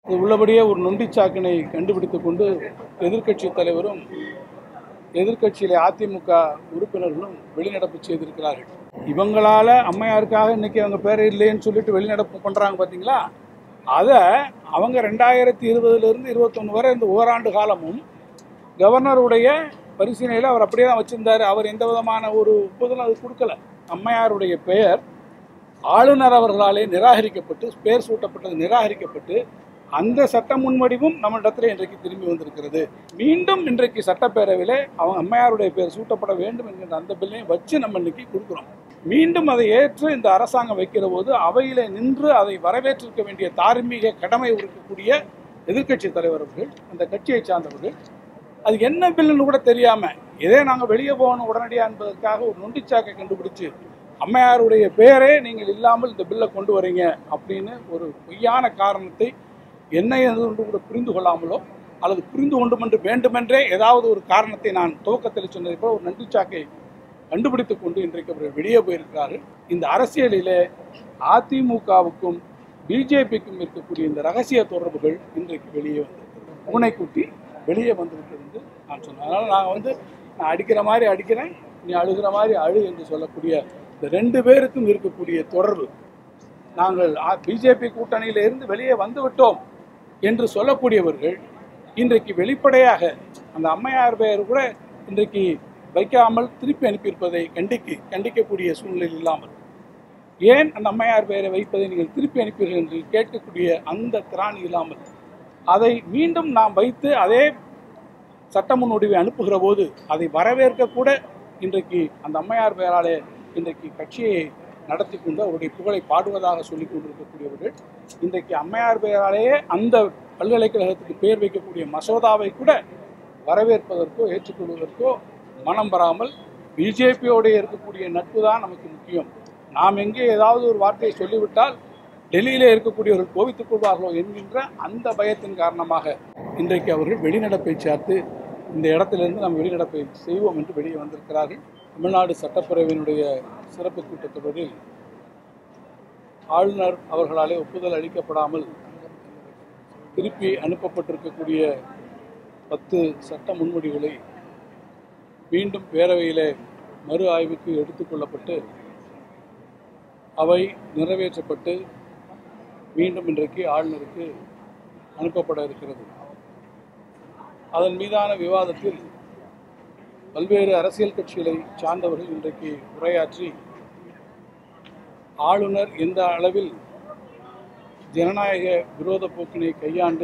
அது உள்ளபடியே ஒரு நொண்டிச்சாக்கினை கண்டுபிடித்து கொண்டு எதிர்க்கட்சி தலைவரும் எதிர்க்கட்சியிலே அதிமுக உறுப்பினர்களும் வெளிநடப்பு செய்திருக்கிறார்கள் இவங்களால அம்மையாருக்காக இன்னைக்கு அவங்க பேர் இல்லைன்னு சொல்லிட்டு வெளிநடப்பு பண்றாங்க பாத்தீங்களா அதை அவங்க ரெண்டாயிரத்தி இருபதுலேருந்து இருபத்தொன்று வரை இந்த ஓராண்டு காலமும் கவர்னருடைய பரிசீலனையில் அவர் அப்படியே தான் வச்சிருந்தாரு அவர் எந்த விதமான ஒரு ஒப்புதலும் அது கொடுக்கல அம்மையாருடைய பெயர் ஆளுநர் அவர்களாலே நிராகரிக்கப்பட்டு பெயர் சூட்டப்பட்டது நிராகரிக்கப்பட்டு அந்த சட்ட முன்வடிவும் நம்மிடத்தில் இன்றைக்கு திரும்பி வந்திருக்கிறது மீண்டும் இன்றைக்கு சட்டப்பேரவையிலே அவங்க அம்மையாருடைய பெயர் சூட்டப்பட வேண்டும் என்கிற அந்த பில்லையும் வச்சு நம்ம இன்னைக்கு கொடுக்குறோம் மீண்டும் அதை ஏற்று இந்த அரசாங்கம் வைக்கிற போது அவையிலே நின்று அதை வரவேற்றிருக்க வேண்டிய தார்மீக கடமை இருக்கக்கூடிய எதிர்க்கட்சி தலைவர்கள் அந்த கட்சியை சார்ந்தவர்கள் அது என்ன பில்லுன்னு கூட தெரியாம இதே நாங்க வெளியே போகணும் உடனடியா என்பதற்காக ஒரு நொண்டிச்சாக்கை கண்டுபிடிச்சு அம்மையாருடைய பெயரே நீங்கள் இல்லாமல் இந்த பில்லை கொண்டு வரீங்க அப்படின்னு ஒரு பொய்யான காரணத்தை என்ன என்று கூட புரிந்து கொள்ளாமலோ அல்லது புரிந்து கொண்டும் என்று வேண்டுமென்றே ஏதாவது ஒரு காரணத்தை நான் துவக்கத்தில் சொன்னதை போல ஒரு நன்றிச்சாக்கை கண்டுபிடித்துக் கொண்டு இன்றைக்கு அவர் வெளியே போயிருக்கிறார்கள் இந்த அரசியலிலே அதிமுகவுக்கும் பிஜேபிக்கும் இருக்கக்கூடிய இந்த ரகசிய தொடர்புகள் இன்றைக்கு வெளியே வந்திருக்கிறது பூனைக்குட்டி வெளியே வந்திருக்கிறது என்று நான் சொன்னேன் அதனால் நான் வந்து நான் அடிக்கிற மாதிரி அடிக்கிறேன் நீ அழுகிற மாதிரி அழு என்று சொல்லக்கூடிய இந்த ரெண்டு பேருக்கும் இருக்கக்கூடிய தொடர்பு நாங்கள் பிஜேபி கூட்டணியில இருந்து வெளியே வந்து விட்டோம் என்று சொல்லக்கூடியவர்கள் இன்றைக்கு வெளிப்படையாக அந்த அம்மையார் பெயர் கூட இன்றைக்கு வைக்காமல் திருப்பி அனுப்பியிருப்பதை கண்டிக்கு கண்டிக்கக்கூடிய சூழ்நிலை இல்லாமல் ஏன் அந்த அம்மையார் பெயரை வைப்பதை நீங்கள் திருப்பி அனுப்பீர்கள் என்று கேட்கக்கூடிய அந்த திராணி இல்லாமல் அதை மீண்டும் நாம் வைத்து அதே சட்ட முன்வடிவை அனுப்புகிற போது அதை வரவேற்க கூட இன்றைக்கு அந்த அம்மையார் பெயராலே இன்றைக்கு கட்சியை நடத்தி கொண்டு அவருடைய புகழை பாடுவதாக சொல்லிக் கொண்டிருக்கக்கூடியவர்கள் இன்றைக்கு அம்மையார் பெயராலேயே அந்த பல்கலைக்கழகத்துக்கு பெயர் வைக்கக்கூடிய மசோதாவை கூட வரவேற்பதற்கோ ஏற்றுக்கொள்வதற்கோ மனம் வராமல் பிஜேபியோடு இருக்கக்கூடிய நட்பு தான் நமக்கு முக்கியம் நாம் எங்கே ஏதாவது ஒரு வார்த்தையை சொல்லிவிட்டால் டெல்லியிலே இருக்கக்கூடியவர்கள் கோவித்துக் கொள்வார்களோ என்கின்ற அந்த பயத்தின் காரணமாக இன்றைக்கு அவர்கள் வெளிநடப்பை சார்த்து இந்த இடத்திலிருந்து நாம் வெளிநடப்பை செய்வோம் என்று வெளியே வந்திருக்கிறார்கள் தமிழ்நாடு சட்டப்பேரவையினுடைய சிறப்பு கூட்டத்தொடரில் ஆளுநர் அவர்களாலே ஒப்புதல் அளிக்கப்படாமல் திருப்பி அனுப்பப்பட்டிருக்கக்கூடிய பத்து சட்ட முன்வடிவுகளை மீண்டும் பேரவையிலே மறு ஆய்வுக்கு எடுத்துக்கொள்ளப்பட்டு அவை நிறைவேற்றப்பட்டு மீண்டும் இன்றைக்கு ஆளுநருக்கு அனுப்பப்பட இருக்கிறது அதன் மீதான விவாதத்தில் பல்வேறு அரசியல் கட்சிகளை சார்ந்தவர்கள் இன்றைக்கு உரையாற்றி ஆளுநர் எந்த அளவில் ஜனநாயக விரோத போக்கினை கையாண்டு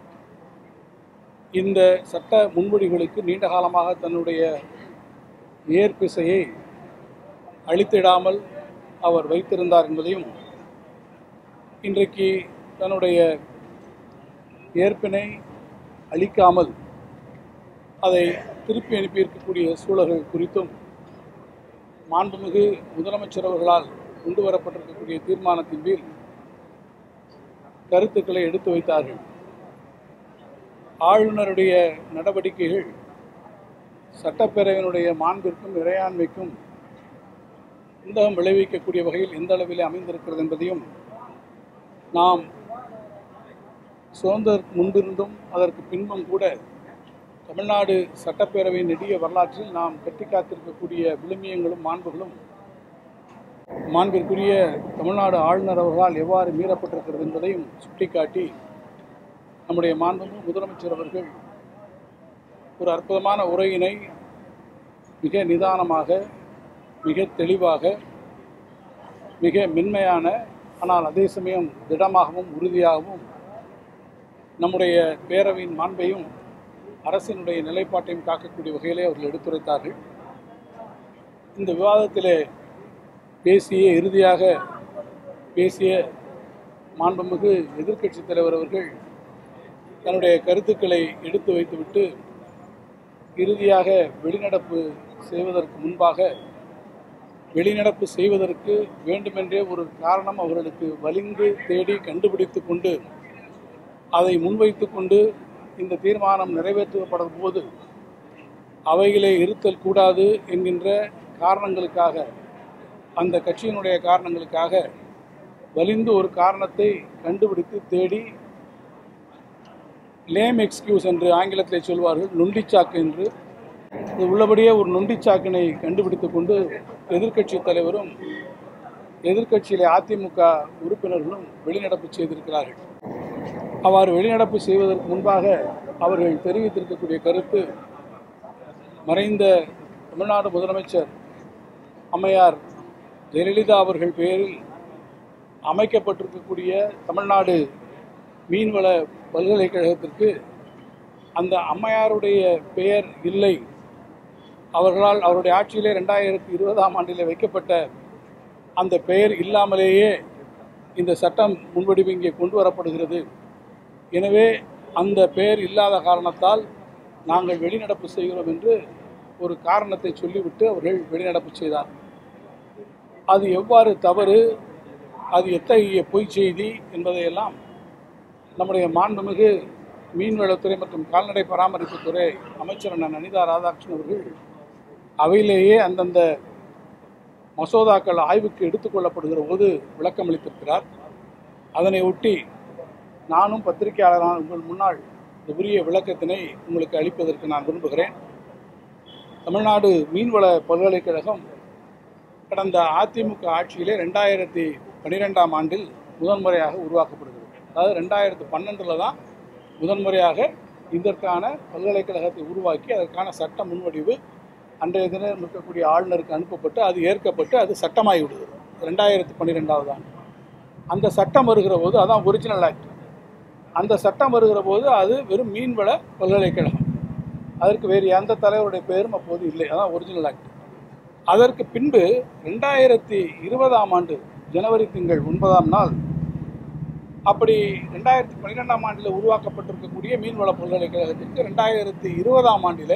இந்த சட்ட முன்வடிவுகளுக்கு நீண்ட காலமாக தன்னுடைய ஏற்பிசையை அளித்திடாமல் அவர் வைத்திருந்தார் என்பதையும் இன்றைக்கு தன்னுடைய ஏற்பினை அளிக்காமல் அதை திருப்பி அனுப்பியிருக்கக்கூடிய சூழல்கள் குறித்தும் மாண்புமிகு முதலமைச்சர் அவர்களால் கொண்டு வரப்பட்டிருக்கக்கூடிய தீர்மானத்தின் கீழ் கருத்துக்களை எடுத்து வைத்தார்கள் ஆளுநருடைய நடவடிக்கைகள் சட்டப்பேரவையினுடைய மாண்பிற்கும் இறையாண்மைக்கும் குந்தகம் விளைவிக்கக்கூடிய வகையில் எந்த அளவிலே அமைந்திருக்கிறது என்பதையும் நாம் சுதந்திரத்துக்கு முன்பிருந்தும் அதற்கு பின்பும் கூட தமிழ்நாடு சட்டப்பேரவையின் நெடிய வரலாற்றில் நாம் கட்டி காத்திருக்கக்கூடிய விழுமியங்களும் மாண்புகளும் மாண்பிற்குரிய தமிழ்நாடு ஆளுநர் அவர்களால் எவ்வாறு மீறப்பட்டிருக்கிறது என்பதையும் சுட்டிக்காட்டி நம்முடைய மாண்புமிகு முதலமைச்சர் அவர்கள் ஒரு அற்புதமான உரையினை மிக நிதானமாக மிக தெளிவாக மிக மென்மையான ஆனால் அதே சமயம் திடமாகவும் உறுதியாகவும் நம்முடைய பேரவையின் மாண்பையும் அரசினுடைய நிலைப்பாட்டையும் காக்கக்கூடிய வகையிலே அவர்கள் எடுத்துரைத்தார்கள் இந்த விவாதத்திலே பேசிய இறுதியாக பேசிய மாண்புமிகு எதிர்க்கட்சி தலைவர் அவர்கள் தன்னுடைய கருத்துக்களை எடுத்து வைத்துவிட்டு இறுதியாக வெளிநடப்பு செய்வதற்கு முன்பாக வெளிநடப்பு செய்வதற்கு வேண்டுமென்றே ஒரு காரணம் அவர்களுக்கு வலிந்து தேடி கண்டுபிடித்து கொண்டு அதை முன்வைத்து கொண்டு இந்த தீர்மானம் நிறைவேற்றப்படும் போது அவைகளே இருத்தல் கூடாது என்கின்ற காரணங்களுக்காக அந்த கட்சியினுடைய காரணங்களுக்காக வலிந்து ஒரு காரணத்தை கண்டுபிடித்து தேடி லேம் எக்ஸ்கியூஸ் என்று ஆங்கிலத்தில் சொல்வார்கள் நொண்டிச்சாக்கு என்று இது உள்ளபடியே ஒரு நொண்டிச்சாக்கினை கண்டுபிடித்து கொண்டு எதிர்க்கட்சி தலைவரும் எதிர்க்கட்சியிலே அதிமுக உறுப்பினர்களும் வெளிநடப்பு செய்திருக்கிறார்கள் அவ்வாறு வெளிநடப்பு செய்வதற்கு முன்பாக அவர்கள் தெரிவித்திருக்கக்கூடிய கருத்து மறைந்த தமிழ்நாடு முதலமைச்சர் அம்மையார் ஜெயலலிதா அவர்கள் பெயரில் அமைக்கப்பட்டிருக்கக்கூடிய தமிழ்நாடு மீன்வள பல்கலைக்கழகத்திற்கு அந்த அம்மையாருடைய பெயர் இல்லை அவர்களால் அவருடைய ஆட்சியிலே ரெண்டாயிரத்தி இருபதாம் ஆண்டிலே வைக்கப்பட்ட அந்த பெயர் இல்லாமலேயே இந்த சட்டம் முன்வடிவு இங்கே கொண்டு வரப்படுகிறது எனவே அந்த பெயர் இல்லாத காரணத்தால் நாங்கள் வெளிநடப்பு செய்கிறோம் என்று ஒரு காரணத்தை சொல்லிவிட்டு அவர்கள் வெளிநடப்பு செய்தார் அது எவ்வாறு தவறு அது எத்தகைய பொய் செய்தி என்பதையெல்லாம் நம்முடைய மாண்புமிகு மீன்வளத்துறை மற்றும் கால்நடை பராமரிப்புத்துறை அமைச்சர் அண்ணன் அனிதா ராதாகிருஷ்ணன் அவர்கள் அவையிலேயே அந்தந்த மசோதாக்கள் ஆய்வுக்கு எடுத்துக்கொள்ளப்படுகிற போது விளக்கம் அளித்திருக்கிறார் அதனை ஒட்டி நானும் பத்திரிகையாளரான உங்கள் முன்னால் இந்த உரிய விளக்கத்தினை உங்களுக்கு அளிப்பதற்கு நான் விரும்புகிறேன் தமிழ்நாடு மீன்வள பல்கலைக்கழகம் கடந்த அதிமுக ஆட்சியிலே ரெண்டாயிரத்தி பன்னிரெண்டாம் ஆண்டில் முதன்முறையாக உருவாக்கப்படுகிறது அதாவது ரெண்டாயிரத்து பன்னெண்டில் தான் முதன்முறையாக இதற்கான பல்கலைக்கழகத்தை உருவாக்கி அதற்கான சட்ட முன்வடிவு அன்றைய தினம் இருக்கக்கூடிய ஆளுநருக்கு அனுப்பப்பட்டு அது ஏற்கப்பட்டு அது சட்டமாகி விடுகிறது ரெண்டாயிரத்து பன்னிரெண்டாவது ஆண்டு அந்த சட்டம் வருகிற போது அதான் ஒரிஜினல் ஆக்ட் அந்த சட்டம் வருகிற போது அது வெறும் மீன்வள பல்கலைக்கழகம் அதற்கு வேறு எந்த தலைவருடைய பெயரும் அப்போது இல்லை அதான் ஒரிஜினல் ஆக்ட் அதற்கு பின்பு ரெண்டாயிரத்தி இருபதாம் ஆண்டு ஜனவரி திங்கள் ஒன்பதாம் நாள் அப்படி ரெண்டாயிரத்தி பன்னிரெண்டாம் ஆண்டில் உருவாக்கப்பட்டிருக்கக்கூடிய மீன்வள பல்கலைக்கழகத்திற்கு ரெண்டாயிரத்தி இருபதாம் ஆண்டிலே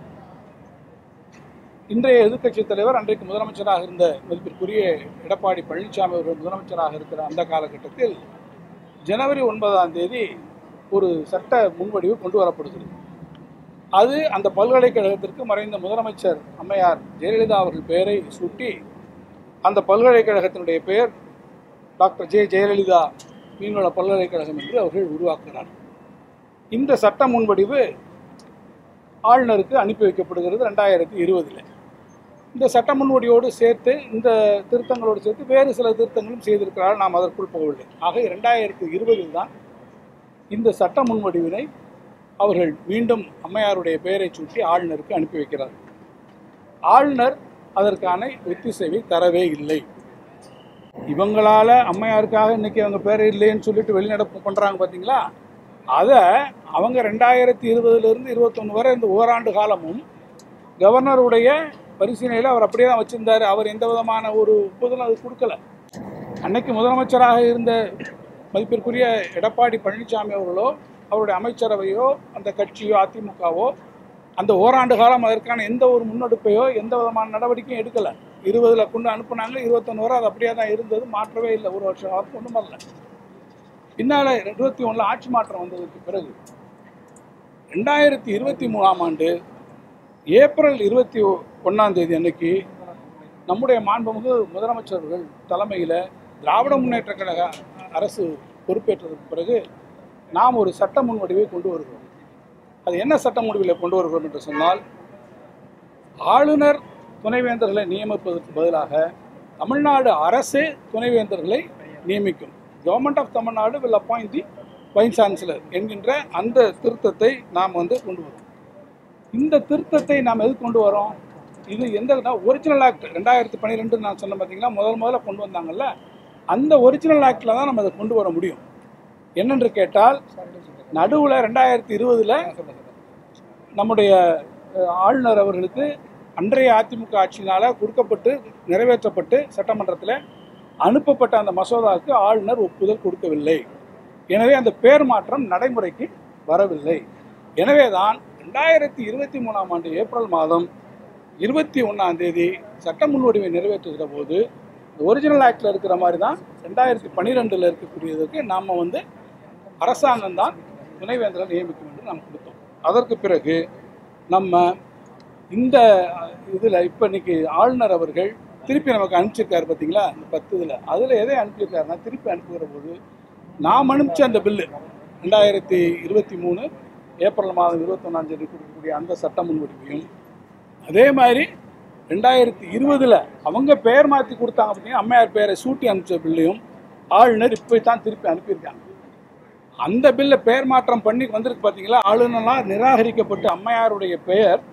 இன்றைய எதிர்க்கட்சித் தலைவர் அன்றைக்கு முதலமைச்சராக இருந்த மதிப்பிற்குரிய எடப்பாடி பழனிசாமி அவர்கள் முதலமைச்சராக இருக்கிற அந்த காலகட்டத்தில் ஜனவரி ஒன்பதாம் தேதி ஒரு சட்ட முன்வடிவு கொண்டு வரப்படுகிறது அது அந்த பல்கலைக்கழகத்திற்கு மறைந்த முதலமைச்சர் அம்மையார் ஜெயலலிதா அவர்கள் பெயரை சூட்டி அந்த பல்கலைக்கழகத்தினுடைய பெயர் டாக்டர் ஜே ஜெயலலிதா மீன்வள பல்கலைக்கழகம் என்று அவர்கள் உருவாக்குகிறார் இந்த சட்ட முன்வடிவு ஆளுநருக்கு அனுப்பி வைக்கப்படுகிறது ரெண்டாயிரத்தி இருபதில் இந்த சட்ட முன்வடிவோடு சேர்த்து இந்த திருத்தங்களோடு சேர்த்து வேறு சில திருத்தங்களும் செய்திருக்கிறார்கள் நாம் அதற்குள் போகவில்லை ஆக இரண்டாயிரத்தி இருபதில் தான் இந்த சட்ட முன்வடிவினை அவர்கள் மீண்டும் அம்மையாருடைய பெயரை சூட்டி ஆளுநருக்கு அனுப்பி வைக்கிறார் ஆளுநர் அதற்கான ஒத்திசைவை தரவே இல்லை இவங்களால அம்மையாருக்காக இன்னைக்கு அவங்க பேர் இல்லைன்னு சொல்லிட்டு வெளிநடப்பு பண்றாங்க பாத்தீங்களா அதை அவங்க ரெண்டாயிரத்தி இருபதுலேருந்து இருபத்தொன்று வரை இந்த ஓராண்டு காலமும் கவர்னருடைய பரிசீலனையில் அவர் அப்படியே தான் வச்சிருந்தாரு அவர் எந்த விதமான ஒரு ஒப்புதலும் அது கொடுக்கல அன்னைக்கு முதலமைச்சராக இருந்த மதிப்பிற்குரிய எடப்பாடி பழனிசாமி அவர்களோ அவருடைய அமைச்சரவையோ அந்த கட்சியோ அதிமுகவோ அந்த ஓராண்டு காலம் அதற்கான எந்த ஒரு முன்னெடுப்பையோ எந்த விதமான நடவடிக்கையும் எடுக்கலை இருபதில் கொண்டு அனுப்புனாங்க இருபத்தொன்று வரை அது அப்படியே தான் இருந்தது மாற்றவே இல்லை ஒரு வருஷம் காலம் ஒன்றும் வரல பின்னால் இருபத்தி ஒன்றில் ஆட்சி மாற்றம் வந்ததுக்கு பிறகு ரெண்டாயிரத்தி இருபத்தி மூணாம் ஆண்டு ஏப்ரல் இருபத்தி ஒன்றாம் தேதி அன்னைக்கு நம்முடைய மாண்புமிகு முதலமைச்சர்கள் தலைமையில் திராவிட முன்னேற்ற கழக அரசு பொறுப்பேற்றதற்கு பிறகு நாம் ஒரு சட்ட முன்வடிவை கொண்டு வருகிறோம் அது என்ன சட்ட முடிவில் கொண்டு வருகிறோம் என்று சொன்னால் ஆளுநர் துணைவேந்தர்களை நியமிப்பதற்கு பதிலாக தமிழ்நாடு அரசே துணைவேந்தர்களை நியமிக்கும் government of Tamil Nadu will appoint the vice chancellor என்கின்ற அந்த திருத்தத்தை நாம் வந்து கொண்டு வரோம் இந்த திருத்தத்தை நாம் எது கொண்டு வரோம் இது எந்த ஒரிஜினல் ஆக்ட் ரெண்டாயிரத்தி பன்னிரெண்டு நான் சொன்ன பார்த்தீங்களா முதல் முதல்ல கொண்டு வந்தாங்கல்ல அந்த ஒரிஜினல் ஆக்டில் தான் நம்ம அதை கொண்டு வர முடியும் என்னென்று கேட்டால் நடுவில் ரெண்டாயிரத்தி இருபதில் நம்முடைய அஹ், ஆளுநர் அவர்களுக்கு அன்றைய அதிமுக ஆட்சியினால் கொடுக்கப்பட்டு நிறைவேற்றப்பட்டு சட்டமன்றத்தில் அனுப்பப்பட்ட அந்த மசோதாவுக்கு ஆளுநர் ஒப்புதல் கொடுக்கவில்லை எனவே அந்த பேர் மாற்றம் நடைமுறைக்கு வரவில்லை எனவே தான் ரெண்டாயிரத்தி இருபத்தி மூணாம் ஆண்டு ஏப்ரல் மாதம் இருபத்தி ஒன்றாம் தேதி சட்ட முன்வடிவை நிறைவேற்றுகிற போது ஒரிஜினல் ஆக்டில் இருக்கிற மாதிரி தான் ரெண்டாயிரத்தி பன்னிரெண்டில் இருக்கக்கூடியதுக்கு நாம் வந்து அரசாங்கம் தான் துணைவேந்தரை நியமிக்கும் என்று நாம் கொடுத்தோம் அதற்கு பிறகு நம்ம இந்த இதில் இப்போ இன்னைக்கு ஆளுநர் அவர்கள் திருப்பி நமக்கு அனுப்பிச்சிருக்காரு பார்த்தீங்களா இந்த பத்து இதில் அதில் எதை அனுப்பியிருக்காருன்னா திருப்பி அனுப்புகிற போது நாம் அனுப்பிச்ச அந்த பில்லு ரெண்டாயிரத்தி இருபத்தி மூணு ஏப்ரல் மாதம் இருபத்தொன்னாம் தேதி கொடுக்கக்கூடிய அந்த சட்ட முன்வடிவையும் அதே மாதிரி ரெண்டாயிரத்தி இருபதில் அவங்க பெயர் மாற்றி கொடுத்தாங்க பார்த்தீங்கன்னா அம்மையார் பெயரை சூட்டி அனுப்பிச்ச பில்லையும் ஆளுநர் இப்போ தான் திருப்பி அனுப்பியிருக்காங்க அந்த பில்லை பெயர் மாற்றம் பண்ணி வந்திருக்கு பார்த்தீங்களா ஆளுநரால் நிராகரிக்கப்பட்டு அம்மையாருடைய பெயர்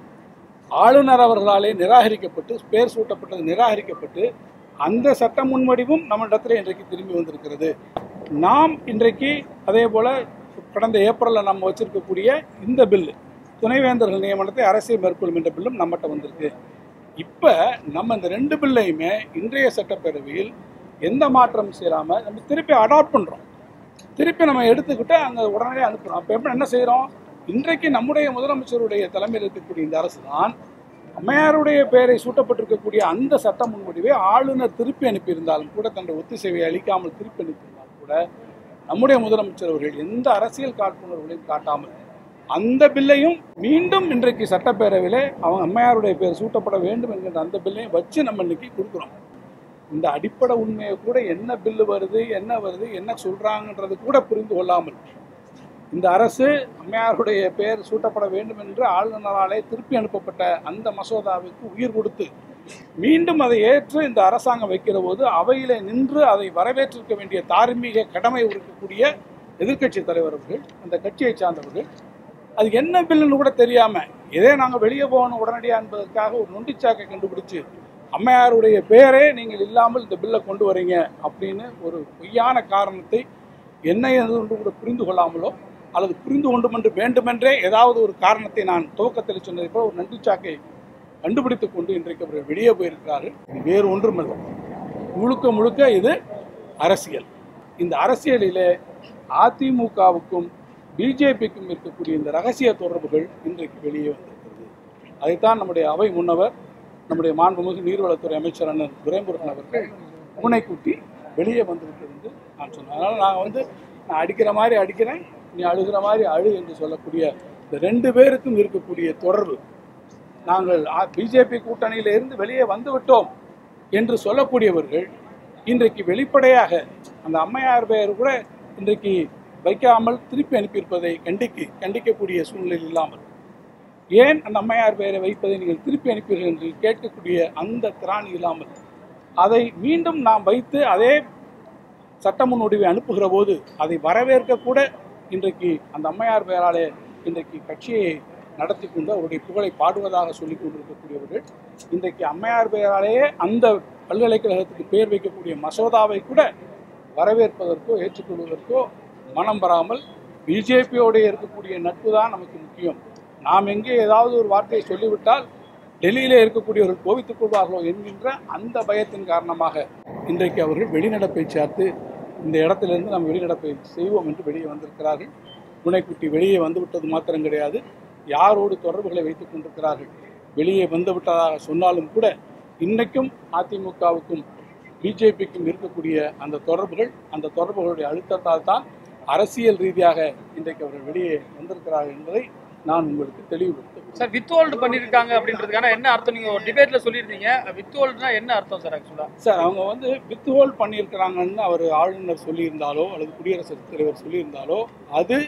ஆளுநர் அவர்களாலே நிராகரிக்கப்பட்டு பெயர் சூட்டப்பட்டது நிராகரிக்கப்பட்டு அந்த சட்ட முன்வடிவும் நம்மிடத்தில் இன்றைக்கு திரும்பி வந்திருக்கிறது நாம் இன்றைக்கு அதே போல கடந்த ஏப்ரலில் நம்ம வச்சிருக்கக்கூடிய இந்த பில்லு துணைவேந்தர்கள் நியமனத்தை அரசியல் மேற்கொள்ளும் என்ற பில்லும் நம்மகிட்ட வந்திருக்கு இப்போ நம்ம இந்த ரெண்டு பில்லையுமே இன்றைய சட்டப்பேரவையில் எந்த மாற்றம் செய்யாமல் நம்ம திருப்பி அடாப்ட் பண்ணுறோம் திருப்பி நம்ம எடுத்துக்கிட்டு அங்கே உடனே அனுப்புகிறோம் அப்போ எப்படி என்ன செய்கிறோம் இன்றைக்கு நம்முடைய முதலமைச்சருடைய தலைமையில் இருக்கக்கூடிய இந்த அரசு தான் அம்மையாருடைய பெயரை சூட்டப்பட்டிருக்கக்கூடிய அந்த சட்ட முன்வடிவை ஆளுநர் திருப்பி அனுப்பியிருந்தாலும் கூட தன்னுடைய ஒத்திசைவை அளிக்காமல் திருப்பி அனுப்பியிருந்தாலும் கூட நம்முடைய முதலமைச்சர் அவர்கள் எந்த அரசியல் காழ்ப்புணர்வுகளையும் காட்டாமல் அந்த பில்லையும் மீண்டும் இன்றைக்கு சட்டப்பேரவையில் அவங்க அம்மையாருடைய பெயர் சூட்டப்பட வேண்டும் என்கின்ற அந்த பில்லையும் வச்சு நம்ம இன்னைக்கு கொடுக்குறோம் இந்த அடிப்படை உண்மையை கூட என்ன பில்லு வருது என்ன வருது என்ன சொல்றாங்கன்றது கூட புரிந்து கொள்ளாமல் இந்த அரசு அம்மையாருடைய பெயர் சூட்டப்பட வேண்டும் என்று ஆளுநராலே திருப்பி அனுப்பப்பட்ட அந்த மசோதாவுக்கு உயிர் கொடுத்து மீண்டும் அதை ஏற்று இந்த அரசாங்கம் வைக்கிற போது அவையிலே நின்று அதை வரவேற்றிருக்க வேண்டிய தார்மீக கடமை இருக்கக்கூடிய எதிர்க்கட்சி தலைவர் அவர்கள் அந்த கட்சியை சார்ந்தவர்கள் அது என்ன பில்லுன்னு கூட தெரியாம இதே நாங்கள் வெளியே போகணும் உடனடியாக என்பதற்காக ஒரு நொண்டிச்சாக்கை கண்டுபிடிச்சு அம்மையாருடைய பெயரே நீங்கள் இல்லாமல் இந்த பில்லை கொண்டு வரீங்க அப்படின்னு ஒரு பொய்யான காரணத்தை என்ன என்று கூட புரிந்து கொள்ளாமலோ அல்லது புரிந்து கொண்டும் என்று வேண்டுமென்றே ஏதாவது ஒரு காரணத்தை நான் துவக்கத்தில் சொன்னதை போல ஒரு நன்றிச்சாக்கை கண்டுபிடித்துக் கொண்டு இன்றைக்கு அவர்கள் வெளியே போயிருக்கிறார்கள் இது வேறு ஒன்றுமல்ல முழுக்க முழுக்க இது அரசியல் இந்த அரசியலிலே அதிமுகவுக்கும் பிஜேபிக்கும் இருக்கக்கூடிய இந்த ரகசிய தொடர்புகள் இன்றைக்கு வெளியே வந்திருக்கிறது அதைத்தான் நம்முடைய அவை முன்னவர் நம்முடைய மாண்புமிகு நீர்வளத்துறை அமைச்சர் அண்ணன் துரைமுருகன் அவர்கள் முனை கூட்டி வெளியே வந்துவிட்டது என்று நான் சொன்னேன் அதனால் நான் வந்து நான் அடிக்கிற மாதிரி அடிக்கிறேன் நீ அழுகிற மாதிரி அழு என்று சொல்லக்கூடிய இந்த ரெண்டு பேருக்கும் இருக்கக்கூடிய தொடர்பு நாங்கள் பிஜேபி கூட்டணியில இருந்து வெளியே வந்து விட்டோம் என்று சொல்லக்கூடியவர்கள் இன்றைக்கு வெளிப்படையாக அந்த அம்மையார் பெயர் கூட இன்றைக்கு வைக்காமல் திருப்பி அனுப்பியிருப்பதை கண்டிக்கு கண்டிக்கக்கூடிய சூழ்நிலை இல்லாமல் ஏன் அந்த அம்மையார் பெயரை வைப்பதை நீங்கள் திருப்பி அனுப்பீர்கள் என்று கேட்கக்கூடிய அந்த திராணி இல்லாமல் அதை மீண்டும் நாம் வைத்து அதே சட்ட முன்வடிவை அனுப்புகிற போது அதை வரவேற்க கூட இன்றைக்கு அந்த அம்மையார் பெயராலே இன்றைக்கு கட்சியை நடத்தி கொண்டு அவருடைய புகழை பாடுவதாக சொல்லிக் கொண்டிருக்கக்கூடியவர்கள் இன்றைக்கு அம்மையார் பெயராலேயே அந்த பல்கலைக்கழகத்துக்கு பெயர் வைக்கக்கூடிய மசோதாவை கூட வரவேற்பதற்கோ ஏற்றுக்கொள்வதற்கோ மனம் வராமல் பிஜேபியோடு இருக்கக்கூடிய நட்பு தான் நமக்கு முக்கியம் நாம் எங்கே ஏதாவது ஒரு வார்த்தையை சொல்லிவிட்டால் டெல்லியிலே இருக்கக்கூடியவர்கள் கோவித்துக் கொள்வார்களோ என்கின்ற அந்த பயத்தின் காரணமாக இன்றைக்கு அவர்கள் வெளிநடப்பை சார்த்து இந்த இடத்திலிருந்து நாம் வெளிநடப்பை செய்வோம் என்று வெளியே வந்திருக்கிறார்கள் புனைக்குட்டி வெளியே வந்துவிட்டது மாத்திரம் கிடையாது யாரோடு தொடர்புகளை வைத்துக் கொண்டிருக்கிறார்கள் வெளியே வந்து விட்டதாக சொன்னாலும் கூட இன்னைக்கும் அதிமுகவுக்கும் பிஜேபிக்கும் இருக்கக்கூடிய அந்த தொடர்புகள் அந்த தொடர்புகளுடைய அழுத்தத்தால் தான் அரசியல் ரீதியாக இன்றைக்கு அவர்கள் வெளியே வந்திருக்கிறார்கள் என்பதை நான் உங்களுக்கு தெளிவுபடுத்த சார் வித் ஹோல்டு பண்ணிருக்காங்க அப்படின்றதுக்கான என்ன அர்த்தம் நீங்க ஒரு டிபேட்ல சொல்லியிருந்தீங்க வித் ஹோல்டுனா என்ன அர்த்தம் சார் ஆக்சுவலா சார் அவங்க வந்து வித் ஹோல்ட் பண்ணியிருக்கிறாங்கன்னு அவர் ஆளுநர் சொல்லியிருந்தாலோ அல்லது குடியரசுத் தலைவர் சொல்லியிருந்தாலோ அது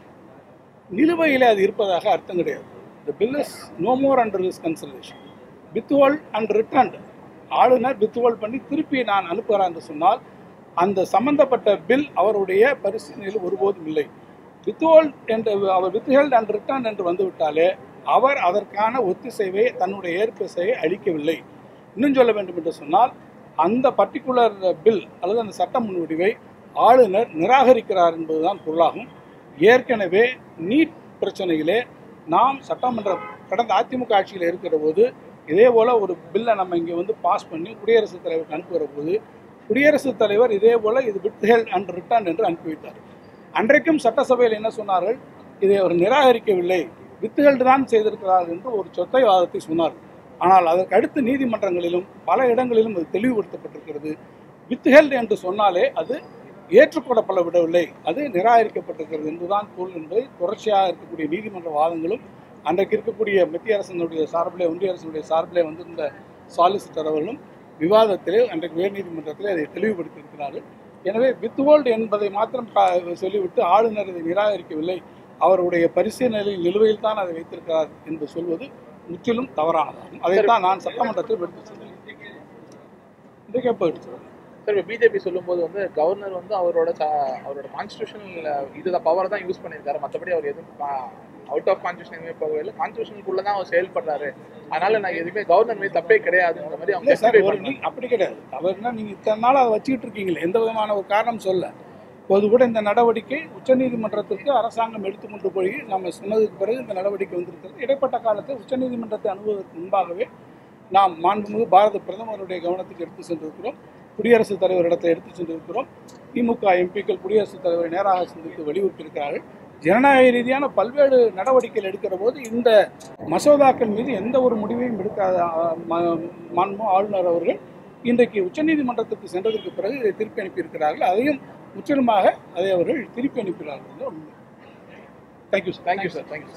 நிலுவையில் அது இருப்பதாக அர்த்தம் கிடையாது the bill is no more under this consultation withhold and returned ஆளுநர் வித் ஹோல்ட் பண்ணி திருப்பி நான் அனுப்புகிறேன் என்று சொன்னால் அந்த சம்பந்தப்பட்ட பில் அவருடைய பரிசீலனையில் ஒருபோதும் இல்லை வித்ஹோல்ட் என்று அவர் வித்ஹெல்ட் அண்ட் ரிட்டர்ன் என்று வந்துவிட்டாலே அவர் அதற்கான ஒத்திசைவை தன்னுடைய ஏற்பிசையை அளிக்கவில்லை இன்னும் சொல்ல வேண்டும் என்று சொன்னால் அந்த பர்டிகுலர் பில் அல்லது அந்த சட்ட முன்வடிவை ஆளுநர் நிராகரிக்கிறார் என்பதுதான் பொருளாகும் ஏற்கனவே நீட் பிரச்சனையிலே நாம் சட்டமன்ற கடந்த அதிமுக ஆட்சியில் இருக்கிற போது இதே போல ஒரு பில்லை நம்ம இங்கே வந்து பாஸ் பண்ணி குடியரசுத் தலைவருக்கு அனுப்புகிற போது குடியரசுத் தலைவர் இதே போல இது வித்ஹெல்ட் அண்ட் ரிட்டர்ன் என்று அனுப்பி வைத்தார் அன்றைக்கும் சட்டசபையில் என்ன சொன்னார்கள் இதை அவர் நிராகரிக்கவில்லை வித்துகள்டு தான் செய்திருக்கிறார் என்று ஒரு சொத்தை வாதத்தை சொன்னார் ஆனால் அதற்கு அடுத்து நீதிமன்றங்களிலும் பல இடங்களிலும் அது தெளிவுபடுத்தப்பட்டிருக்கிறது வித்துஹெல்ட் என்று சொன்னாலே அது ஏற்றுக்கொள்ளப்பட விடவில்லை அது நிராகரிக்கப்பட்டிருக்கிறது என்றுதான் பொருள் என்பதை தொடர்ச்சியாக இருக்கக்கூடிய நீதிமன்ற வாதங்களும் அன்றைக்கு இருக்கக்கூடிய மத்திய அரசினுடைய சார்பிலே ஒன்றிய அரசினுடைய சார்பிலே வந்திருந்த சாலிசிட்டர் அவர்களும் விவாதத்திலே அன்றைக்கு உயர்நீதிமன்றத்திலே அதை தெளிவுபடுத்தியிருக்கிறார்கள் எனவே வித்ஹோல்டு என்பதை மாத்திரம் கா- சொல்லிவிட்டு ஆளுநர் இதை நிராகரிக்கவில்லை அவருடைய பரிசீலனையில் நிலுவையில் தான் அதை வைத்திருக்கிறார் என்று சொல்வது முற்றிலும் தவறானதாகும் அதைத்தான் நான் சட்டமன்றத்தில் எடுத்து சொன்னேன் இன்றைக்கு எப்போ எடுத்து சார் இப்போ பிஜேபி சொல்லும்போது வந்து கவர்னர் வந்து அவரோட ச- அவரோட கான்ஸ்டியூஷனல் இதுதான் பவர் தான் யூஸ் பண்ணியிருக்காரு மற்றபடி அவர் எதுவும் அவுட் ஆஃப் கான்ஸ்டியூஷன் எதுவுமே போகவே இல்லை கான்ஸ்டியூஷனுக்குள்ள தான் அவர் செயல்படுறாரு அதனால நான் எதுவுமே கவர்னர் மீது தப்பே கிடையாதுன்ற மாதிரி அவங்க இல்லை சார் justify ஒரு பண்றாங்க. நீ அப்படி கிடையாது அவர்னா நீங்கள் இத்தனை நாள் அதை வச்சுக்கிட்டு இருக்கீங்களே எந்த விதமான ஒரு காரணம் சொல்ல இப்போது கூட இந்த நடவடிக்கை உச்சநீதிமன்றத்திற்கு அரசாங்கம் எடுத்துக்கொண்டு போய் நம்ம சொன்னதுக்கு பிறகு இந்த நடவடிக்கை வந்திருக்கிறது இடைப்பட்ட காலத்தில் உச்சநீதிமன்றத்தை அணுகுவதற்கு முன்பாகவே நாம் மாண்புமிகு பாரத பிரதமருடைய கவனத்துக்கு எடுத்து சென்றிருக்கிறோம் குடியரசுத் தலைவர் இடத்தை எடுத்து சென்றிருக்கிறோம் திமுக எம்பிக்கள் குடியரசுத் தலைவரை நேராக சந்தித்து வலியுறுத்தியிருக்கிறார்கள் ஜனநாயக ரீதியான பல்வேறு நடவடிக்கைகள் எடுக்கிற போது இந்த மசோதாக்கள் மீது எந்த ஒரு முடிவையும் எடுக்காத அஹ், ம- மாண்பு ஆளுநர் அவர்கள் இன்றைக்கு உச்சநீதிமன்றத்துக்கு சென்றதற்கு பிறகு இதை திருப்பி அனுப்பியிருக்கிறார்கள் அதையும் முற்றிலுமாக அதை அவர்கள் திருப்பி அனுப்பினார்கள் உண்மை thank you sir thank you sir thank you